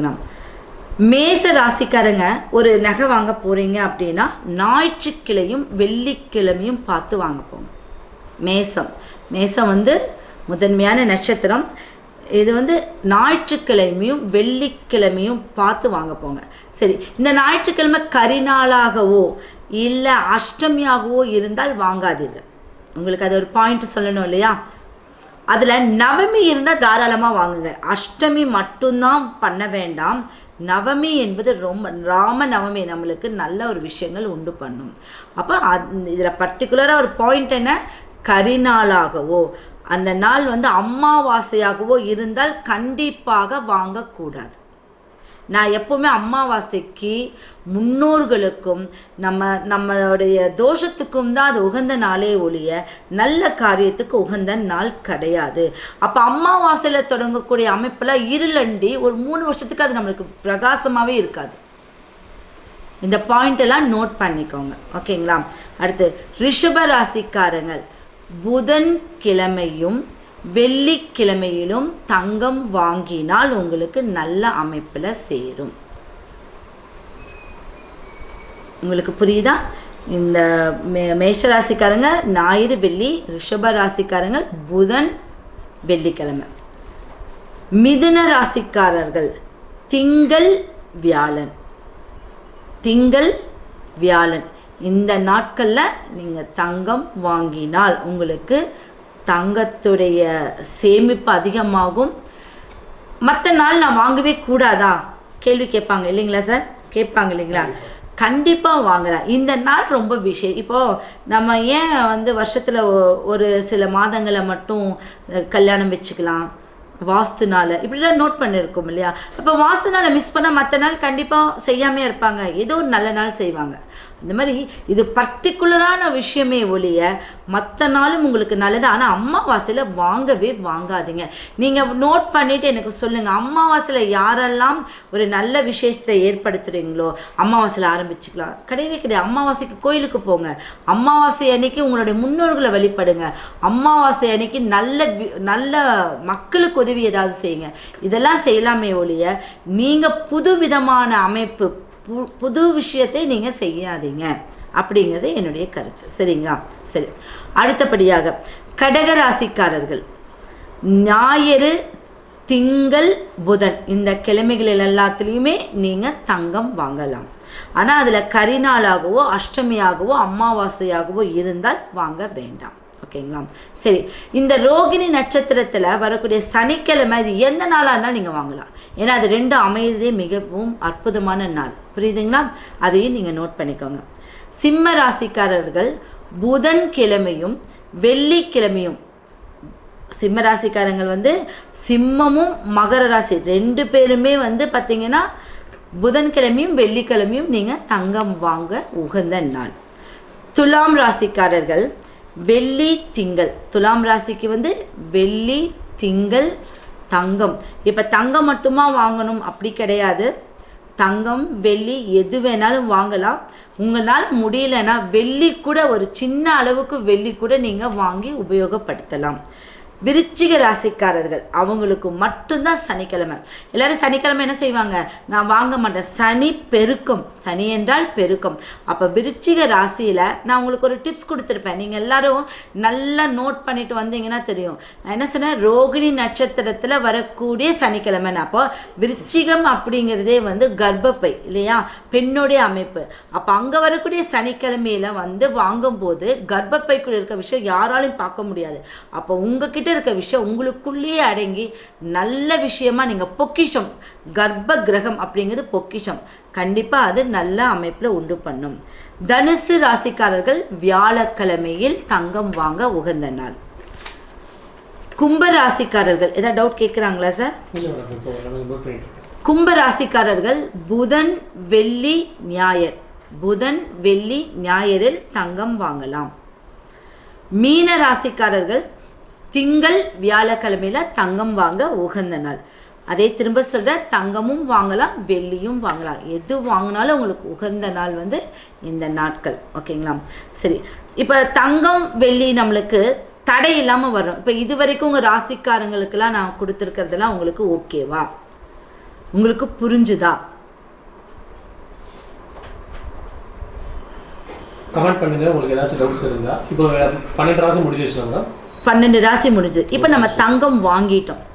ஓகேங்களா மேச ராசிக்காரங்க ஒரு நகை வாங்க போகிறீங்க அப்படின்னா ஞாயிற்றுக்கிழையும் வெள்ளிக்கிழமையும் பார்த்து வாங்க போங்க மேசம் மேசம் வந்து முதன்மையான நட்சத்திரம் இது வந்து ஞாயிற்றுக்கிழமையும் வெள்ளிக்கிழமையும் பார்த்து வாங்க போங்க சரி இந்த ஞாயிற்றுக்கிழமை கரிநாளாகவோ இல்லை அஷ்டமியாகவோ இருந்தால் வாங்காதீர்கள் உங்களுக்கு அது ஒரு பாயிண்ட் சொல்லணும் இல்லையா அதில் நவமி இருந்தால் தாராளமாக வாங்குங்க அஷ்டமி மட்டும்தான் பண்ண வேண்டாம் நவமி என்பது ரொம்ப ராம நவமி நம்மளுக்கு நல்ல ஒரு விஷயங்கள் உண்டு பண்ணும் அப்போ இதில் பர்டிகுலராக ஒரு பாயிண்ட் என்ன கரிநாளாகவோ அந்த நாள் வந்து அமாவாசையாகவோ இருந்தால் கண்டிப்பாக வாங்கக்கூடாது நான் எப்போவுமே அமாவாசைக்கு முன்னோர்களுக்கும் நம்ம நம்மளுடைய தோஷத்துக்கும் தான் அது உகந்த நாளே ஒழிய நல்ல காரியத்துக்கு உகந்த நாள் கிடையாது அப்போ அமாவாசையில் தொடங்கக்கூடிய அமைப்பில் இருளண்டி ஒரு மூணு வருஷத்துக்கு அது நம்மளுக்கு பிரகாசமாகவே இருக்காது இந்த பாயிண்ட் எல்லாம் நோட் பண்ணிக்கோங்க ஓகேங்களா அடுத்து ரிஷப ராசிக்காரங்கள் புதன் கிழமையும் வெள்ளிக்கிழமையிலும் தங்கம் வாங்கினால் உங்களுக்கு நல்ல அமைப்பில் சேரும் உங்களுக்கு புரியுதா இந்த மே மேஷராசிக்காரங்க ஞாயிறு வெள்ளி ரிஷப ராசிக்காரங்க புதன் வெள்ளிக்கிழமை மிதுன ராசிக்காரர்கள் திங்கள் வியாழன் திங்கள் வியாழன் இந்த நாட்களில் நீங்கள் தங்கம் வாங்கினால் உங்களுக்கு தங்கத்துடைய சேமிப்பு அதிகமாகும் மற்ற நாள் நான் வாங்கவே கூடாதா கேள்வி கேட்பாங்க இல்லைங்களா சார் கேட்பாங்க இல்லைங்களா கண்டிப்பாக வாங்கலாம் இந்த நாள் ரொம்ப விஷயம் இப்போது நம்ம ஏன் வந்து வருஷத்தில் ஒரு சில மாதங்களை மட்டும் கல்யாணம் வச்சுக்கலாம் வாஸ்து நாள் இப்படிலாம் நோட் பண்ணியிருக்கோம் இல்லையா அப்போ வாஸ்து நாளை மிஸ் பண்ணால் மற்ற நாள் கண்டிப்பாக செய்யாமே இருப்பாங்க ஏதோ ஒரு நல்ல நாள் செய்வாங்க இந்த மாதிரி இது பர்டிகுலரான விஷயமே ஒழிய மற்ற நாளும் உங்களுக்கு நல்லது ஆனால் அமாவாசையில் வாங்கவே வாங்காதீங்க நீங்கள் நோட் பண்ணிவிட்டு எனக்கு சொல்லுங்கள் அமாவாசையில் யாரெல்லாம் ஒரு நல்ல விசேஷத்தை ஏற்படுத்துகிறீங்களோ அமாவாசையில் ஆரம்பிச்சுக்கலாம் கிடையவே கிடையாது அமாவாசைக்கு கோயிலுக்கு போங்க அமாவாசை அன்னைக்கு உங்களுடைய முன்னோர்களை வழிபடுங்க அமாவாசை அன்னைக்கு நல்ல நல்ல மக்களுக்கு உதவி ஏதாவது செய்யுங்க இதெல்லாம் செய்யலாமே ஒழிய நீங்கள் புது விதமான அமைப்பு புது விஷயத்தை நீங்கள் செய்யாதீங்க அப்படிங்கிறது என்னுடைய கருத்து சரிங்களா சரி அடுத்தபடியாக கடகராசிக்காரர்கள் ஞாயிறு திங்கள் புதன் இந்த கிழமைகளில் எல்லாத்துலேயுமே நீங்கள் தங்கம் வாங்கலாம் ஆனால் அதில் கரிநாளாகவோ அஷ்டமியாகவோ அமாவாசையாகவோ இருந்தால் வாங்க வேண்டாம் ஓகேங்களா சரி இந்த ரோகிணி நட்சத்திரத்தில் வரக்கூடிய சனிக்கிழமை இது எந்த நாளாக இருந்தாலும் நீங்கள் வாங்கலாம் ஏன்னா அது ரெண்டும் அமையிறதே மிகவும் அற்புதமான நாள் புரியுதுங்களா அதையும் நீங்கள் நோட் பண்ணிக்கோங்க சிம்ம ராசிக்காரர்கள் புதன் கிழமையும் வெள்ளிக்கிழமையும் சிம்ம ராசிக்காரங்கள் வந்து சிம்மமும் மகர ராசி ரெண்டு பேருமே வந்து பார்த்திங்கன்னா புதன்கிழமையும் வெள்ளிக்கிழமையும் நீங்கள் தங்கம் வாங்க உகந்த நாள் துலாம் ராசிக்காரர்கள் வெள்ளி திங்கள் துலாம் ராசிக்கு வந்து வெள்ளி திங்கள் தங்கம் இப்போ தங்கம் மட்டுமா வாங்கணும் அப்படி கிடையாது தங்கம் வெள்ளி எது வேணாலும் வாங்கலாம் உங்களால் முடியலன்னா வெள்ளி கூட ஒரு சின்ன அளவுக்கு வெள்ளி கூட நீங்கள் வாங்கி உபயோகப்படுத்தலாம் விருச்சிக ராசிக்காரர்கள் அவங்களுக்கு மட்டும்தான் சனிக்கிழமை எல்லாரும் சனிக்கிழமை என்ன செய்வாங்க நான் வாங்க மாட்டேன் சனி பெருக்கம் சனி என்றால் பெருக்கம் அப்போ விருச்சிக ராசியில் நான் உங்களுக்கு ஒரு டிப்ஸ் கொடுத்துருப்பேன் நீங்கள் எல்லாரும் நல்லா நோட் பண்ணிட்டு வந்தீங்கன்னா தெரியும் நான் என்ன சொன்னேன் ரோகிணி நட்சத்திரத்தில் வரக்கூடிய சனிக்கிழமை அப்போ விருச்சிகம் அப்படிங்கிறதே வந்து கர்ப்பப்பை இல்லையா பெண்ணுடைய அமைப்பு அப்போ அங்கே வரக்கூடிய சனிக்கிழமையில வந்து வாங்கும்போது கர்ப்பப்பைக்குள்ள இருக்க விஷயம் யாராலையும் பார்க்க முடியாது அப்போ உங்ககிட்ட இருக்க விஷயம் உங்களுக்குள்ளேயே அடங்கி நல்ல விஷயமா நீங்கள் பொக்கிஷம் கர்ப்ப கிரகம் அப்படிங்கிறது பொக்கிஷம் கண்டிப்பாக அது நல்ல அமைப்பில் உண்டு பண்ணும் தனுசு ராசிக்காரர்கள் வியாழக்கிழமையில் தங்கம் வாங்க உகந்த நாள் கும்ப ராசிக்காரர்கள் ஏதாவது டவுட் கேட்குறாங்களா சார் இல்லை மேடம் இப்போ நம்ம நோட் பண்ணிட்டு இருக்கேன் கும்ப ராசிக்காரர்கள் புதன் வெள்ளி ஞாயிறு புதன் வெள்ளி ஞாயிறில் தங்கம் வாங்கலாம் மீன ராசிக்காரர்கள் திங்கள் வியாழக்கிழமையில தங்கம் வாங்க உகந்த நாள் அதே திரும்ப சொல்ற தங்கமும் வாங்கலாம் வெள்ளியும் வாங்கலாம் எது வாங்கினாலும் உங்களுக்கு உகந்த நாள் வந்து இந்த நாட்கள் ஓகேங்களா சரி இப்போ தங்கம் வெள்ளி நம்மளுக்கு தடை இல்லாமல் வரும் இப்போ இது வரைக்கும் உங்கள் ராசிக்காரங்களுக்கெல்லாம் நான் கொடுத்துருக்கிறதெல்லாம் உங்களுக்கு ஓகேவா உங்களுக்கு புரிஞ்சுதா கமெண்ட் பண்ணுங்க உங்களுக்கு ஏதாச்சும் டவுட்ஸ் இருந்தா இப்போ பன்னெண்டு ராசி முடிஞ்சிருச்சு மேடம் பன்னெண்டு ராசி முடிஞ்சது இப்போ நம்ம தங்கம் வாங்கிட்டோம்